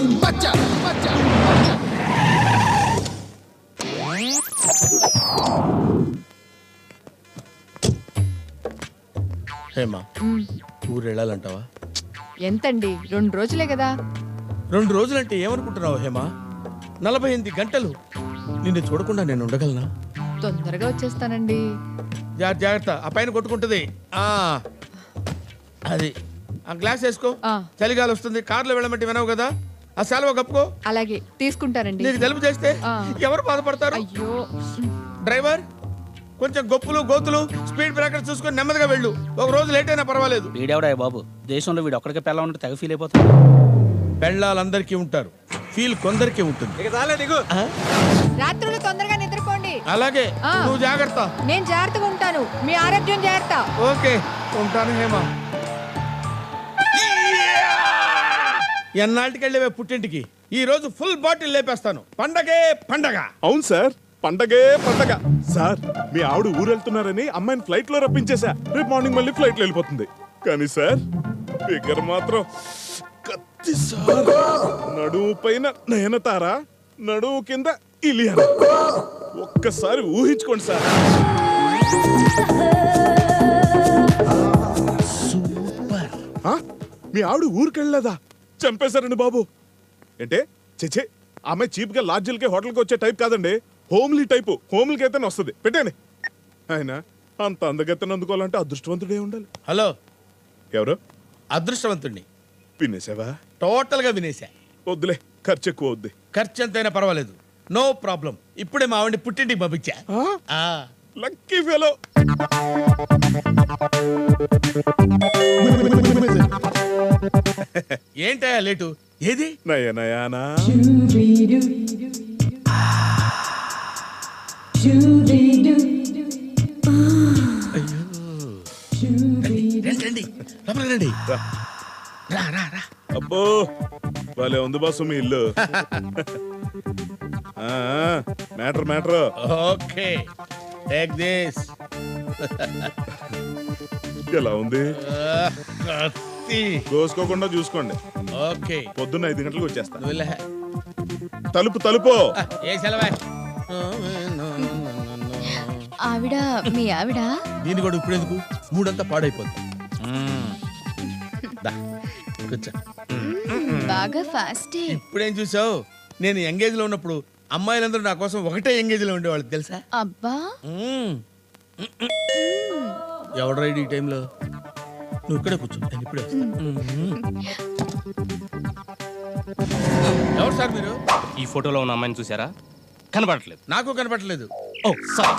మచ్చ మచ్చ హేమా ఊరు వెళ్ళాలంటావా ఎంతండి రెండు రోజులే కదా రెండు రోజులంటే ఏమనుకుంటున్నావు హేమా నలభై ఎనిమిది గంటలు నిన్ను చూడకుండా నేను ఉండగలనా తొందరగా వచ్చేస్తానండి జాగ్రత్త జాగ్రత్త ఆ పైన కొట్టుకుంటుంది ఆ అది ఆ గ్లాస్ వేసుకో ఆ. చలిగాలి వస్తుంది కార్లో వెళ్ళమంటే వినవు కదా ఆ సెలవు కప్పుకో అలాగే తీసుకుంటానండి నీకు తెలుపు చేస్తే ఆ. ఎవరు బాధపడతారు అయ్యో డ్రైవర్ కొంచెం గొప్పులు గోతులు స్పీడ్ బ్రేకర్ చూసుకొని నెమ్మదిగా వెళ్ళు ఒక రోజు లేట్ అయినా పర్వాలేదు వీడెవడా బాబు దేశంలో వీడు ఒక్కడికే పిల్ల ఉంటే తెగ ఫీల్ అయిపోతాడు పెళ్ళాలందరికీ ఉంటారు ఫీల్ కొందరికీ ఉంటుంది ఆ? రాత్రులు తొందరగా నిద్రపోండి అలాగే ఆ. నువ్వు జాగ్రత్త నేను జాగ్రత్తగా ఉంటాను మీ ఆరోగ్యం జాగ్రత్త ఓకే ఉంటాను హేమ ఎన్నాళ్ళకి వెళ్ళేవే పుట్టింటికి ఈ రోజు ఫుల్ బాటిల్ లేపేస్తాను పండగే పండగ అవును సార్ పండగే పండగ సార్ మీ ఆవిడ ఊరు వెళ్తున్నారని అమ్మాయిని ఫ్లైట్ లో రప్పించేశా రేపు మార్నింగ్ మళ్ళీ ఫ్లైట్ లో వెళ్ళిపోతుంది కానీ సార్ ఫిగర్ మాత్రం కత్తి సార్ నడుము పైన నయనతార నడుము కింద ఇలియన ఒక్కసారి ఊహించుకోండి సార్ ఆ? మీ ఆవిడ ఊరికెళ్ళలేదా చంపేశారండి బాబు ఏంటే చెచ్చే ఆమె చీప్ గా లాడ్జిల్కి హోటల్కి వచ్చే టైప్ కాదండి హోమ్లీ టైపు హోమ్లీకి అయితే వస్తుంది పెట్టండి ఆయన అంత అందగత్తెను అందుకోవాలంటే అదృష్టవంతుడే ఉండాలి హలో ఎవరు అదృష్టవంతుణ్ణి పిన్నేసావా టోటల్ గా వినేశా వద్దులే ఖర్చు ఎక్కువ వద్దు ఖర్చు ఎంతైనా పర్వాలేదు నో ప్రాబ్లం ఇప్పుడే మా ఆవిడ పుట్టింటికి పంపించా ఆ. లక్కీ ఫెలో ఏంటయ్యా లేటు ఏది నయనయానా రండి రండి లోపలికి రండి రా. రా రా రా అబ్బో భలే ఉంది బాసు మీ ఇల్లు matter matter okay take this ఎలా ఉంది కత్తి కోసుకోకుండా చూసుకోండి ఓకే పొద్దున్న ఐదు గంటలకు వచ్చేస్తా నువ్వు వెళ్ళే. తలుపు తలుపు ఆ, ఏ సెలవే ఆవిడ మీ ఆవిడ దీని కూడా ఇప్పుడు ఎందుకు మూడంతా పాడైపోద్ది దా, కూర్చో బాగా ఫాస్టే ఇప్పుడేం చూసావు నేను ఎంగేజ్ లో ఉన్నప్పుడు అమ్మాయిలందరూ నా కోసం ఒకటే ఎంగేజ్ లో ఉండేవాళ్ళు తెలుసా అబ్బా మ్మ్. ఎవడు రైడ్ ఈ టైంలో నువ్వు ఇక్కడే కూర్చో నేను ఇప్పుడే వస్తా. మ్మ్. ఎవరు సార్ మీరు ఈ ఫోటోలో ఉన్న అమ్మాయిని చూసారా కనబడట్లేదు నాకు కనపట్లేదు ఓ సారీ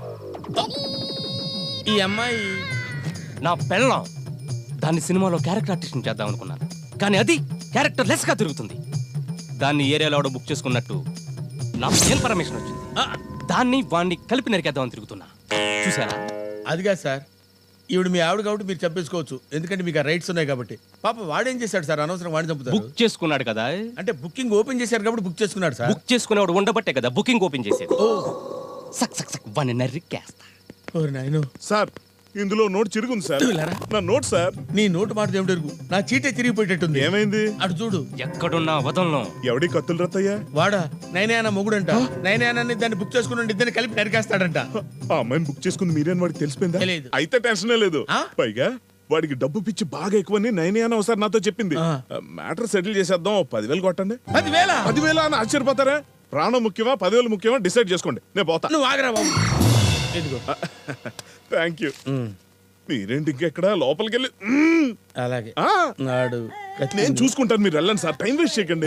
ఈ అమ్మాయి నా పెళ్ళం దాన్ని సినిమాలో క్యారెక్టర్ ఆర్టిస్ట్ చేద్దాం అనుకున్నాను కానీ అది క్యారెక్టర్ లెస్ గా తిరుగుతుంది దాన్ని ఏరియాలో ఎవడో బుక్ చేసుకున్నట్టు నాకు ఇన్ఫర్మేషన్ వచ్చింది ఆ, దాన్ని వాణ్ణి కలిపి నరికేద్దామని తిరుగుతున్నా చూసారా అదిగా సార్ ఈవిడ మీ ఆవిడ కాబట్టి మీరు చంపేసుకోవచ్చు ఎందుకంటే మీకు ఆ రైట్స్ ఉన్నాయి కాబట్టి పాప వాడేం చేశాడు సార్ అనవసరం వాడిని చంపుతారు బుక్ చేసుకున్నాడు కదా అంటే బుకింగ్ ఓపెన్ చేశారు కాబట్టి బుక్ చేసుకున్నాడు సార్ బుక్ చేసుకునేవాడు ఉండబట్టే కదా బుకింగ్ ఓపెన్ చేసేది ఓ సక్ సక్ సక్ వాణ్ణి నరికేస్తా ఓరి నాయనో సార్ ఇందులో నోట్ చిరుగుంది సార్ వెళ్ళారా? నా నోట్ సార్ నీ నోటు మాట దేవుడు ఎరుగు నా చీటే తిరిగిపోయేటట్టుంది ఏమైంది అటు చూడు ఎక్కడున్నా వదంలో ఎవడి కత్తులు రత్తయ్యా వాడా నైనాయన మొగుడంట నైనాయనాన్ని దాన్ని బుక్ చేసుకుని ఇద్దరిని కలిపి నరికేస్తాడంట ఆ అమ్మాయిని బుక్ చేసుకుని మీరేం వాడికి తెలిసిపోయిందా తెలీదు. అయితే టెన్షనే లేదు ఆ? పైగా వాడికి డబ్బు పిచ్చి బాగా ఎక్కువని నైన్ ఒకసారి నాతో చెప్పింది ఆ. మ్యాటర్ సెటిల్ చేసేద్దాం ఓ పదివేలు కొట్టండి పదివేల పదివేల అని ఆశ్చర్యపోతారా ప్రాణం ముఖ్యమా పదివేలు ముఖ్యమా డిసైడ్ చేసుకోండి నేను పోతా నువ్వు ఆగరా బాబు ఇదిగో థ్యాంక్ యూ ఉమ్, మీరేంటి ఇంకెక్కడ లోపలికి వెళ్ళి మ్మ్. అలాగే ఆ, నాడు కత్తి నేను చూసుకుంటాను మీరు వెళ్ళండి సార్ టైం వేస్ట్ చేయకండి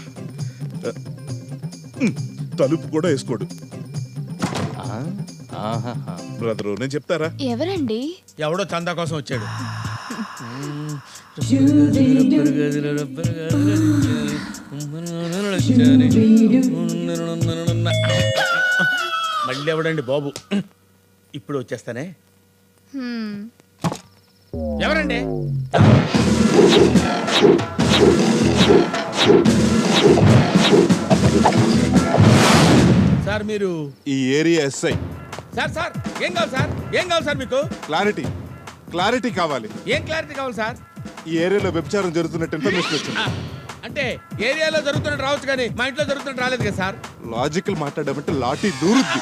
మ్మ్. తలుపు కూడా వేసుకోడు ఆ? ఆహాహా. బ్రదరు నేను చెప్తారా ఎవరండి ఎవడో చందా కోసం వచ్చాడు మళ్ళీ ఎవడండి బాబు ఇప్పుడు వచ్చేస్తానే హ్మ్. ఎవరండి సార్ మీరు ఈ ఏరియా ఎస్ఐ సార్ సార్ ఏం కావాలి సార్ ఏం కావాలి సార్ మీకు క్లారిటీ క్లారిటీ కావాలి ఏం క్లారిటీ కావాలి సార్ ఈ ఏరియాలో వ్యభిచారం జరుగుతున్నట్టు ఇన్ఫర్మేషన్ వచ్చింది ఆ, అంటే అంటే ఏరియాలో జరుగుతున్నట్టు రావచ్చు కానీ మా ఇంట్లో జరుగుతున్నట్టు రాలేదు కదా సార్ లాజికల్ మాట్లాడమంటే లాఠీ దూరుద్ది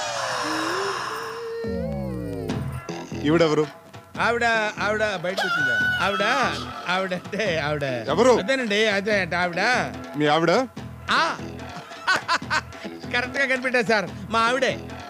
ఈవిడెవరు ఆవిడ ఆవిడ బయట వచ్చిందా ఆవిడ ఆవిడ అంటే ఆవిడ ఎవరు? అదేనండి అదే అంటే ఆవిడ మీ ఆవిడ ఆ కరెక్ట్ గా కనిపెట్టారు సార్ మా ఆవిడే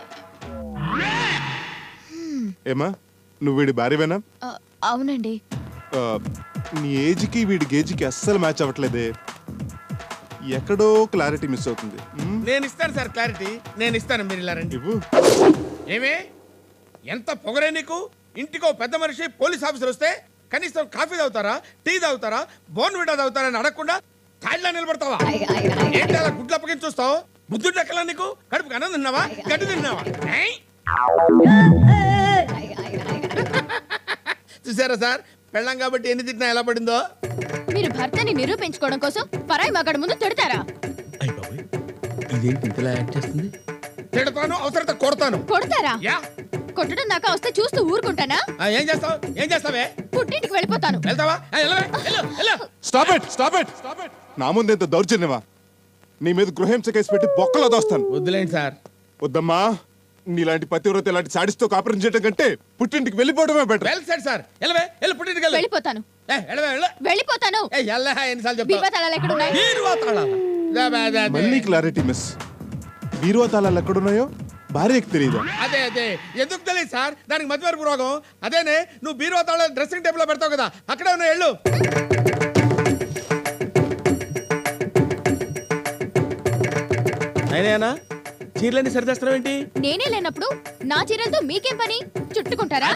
ఏమా నువ్వు వీడి భార్యవేనా ఆ, అవునండి ఆ, నీ ఏజ్కి వీడి గేజ్కి అస్సలు మ్యాచ్ అవ్వట్లేదే ఎక్కడో క్లారిటీ మిస్ అవుతుంది మ్, నేను ఇస్తాను సార్ క్లారిటీ నేను ఇస్తాను మీరు ఇలా రండి ఇవ్వు ఏమే ఎంత పొగరే నీకు ఇంటికో పెద్ద మనిషి పోలీస్ ఆఫీసర్ వస్తే కనీసం కాఫీ తాగుతారా టీ తాగుతారా బోన్ విటా తాగుతారా అని అడగకుండా కాళ్ళ నిలబడతావా ఏంటి అలా గుడ్లు అప్పగించి చూస్తావు బుద్ధుడు ఎక్కలా నీకు కడుపు అన్నం తిన్నావా గడ్డి తిన్నావా ఏయ్? చూసారా సార్ పెళ్ళం కాబట్టి ఎన్ని తిట్టినా ఎలా పడిందో మీరు భర్తని నిరూపించుకోవడం కోసం పరాయి మగాడు ముందు తిడతారా అయ్య బాబోయ్ ఇదేంటి ఇంతలా యాక్ట్ చేస్తుంది తిడతాను అవసరత కొడతాను కొడతారా యా కొట్టడం దాకా వస్తే చూస్తూ ఊరుకుంటానా ఆ, ఏం చేస్తావు ఏం చేస్తావే పుట్టింటికి వెళ్ళిపోతాను వెళ్తావా ఆ, వెళ్ళవే, వెళ్ళు, వెళ్ళు. Stop it stop it stop it నా ముందు ఎంత దౌర్జన్యమా నీ మీద గృహహింస కేసు పెట్టి బొక్కలో దోస్తాను వద్దులేండి సార్ వద్దమ్మా నీలాంటి పతివ్రత ఇలాంటి సాడిస్తో కాపురం చేయడం కంటే పుట్టింటికి వెళ్ళిపోవడమే బెటర్ వెల్ సెట్ సార్ వెళ్ళవే వెళ్ళి పుట్టింటికి వెళ్ళు వెళ్ళిపోతాను ఏ, వెళ్ళవే వెళ్ళు వెళ్ళిపోతాను ఏ ఎల్ల ఎన్నిసార్లు చెప్తావు బీపా తలాలు ఎక్కడున్నాయి బీరువా తాళాలా? దా, బా, దా, దా. మళ్ళీ క్లారిటీ మిస్ బీరువా తాళాలు ఎక్కడున్నాయో భార్యకి తెలియదా అదే అదే ఎందుకు తెలియదు సార్ దానికి మధ్యవరపు రోగం అదేనే నువ్వు బీరువా తాళాలు డ్రెస్సింగ్ టేబుల్ లో పెడతావు కదా అక్కడే ఉన్న వెళ్ళు అయినా చీరలన్నీ సరిదేస్తావు ఏంటి నేనే లేనప్పుడు నా చీరలతో మీకేం పని చుట్టుకుంటారా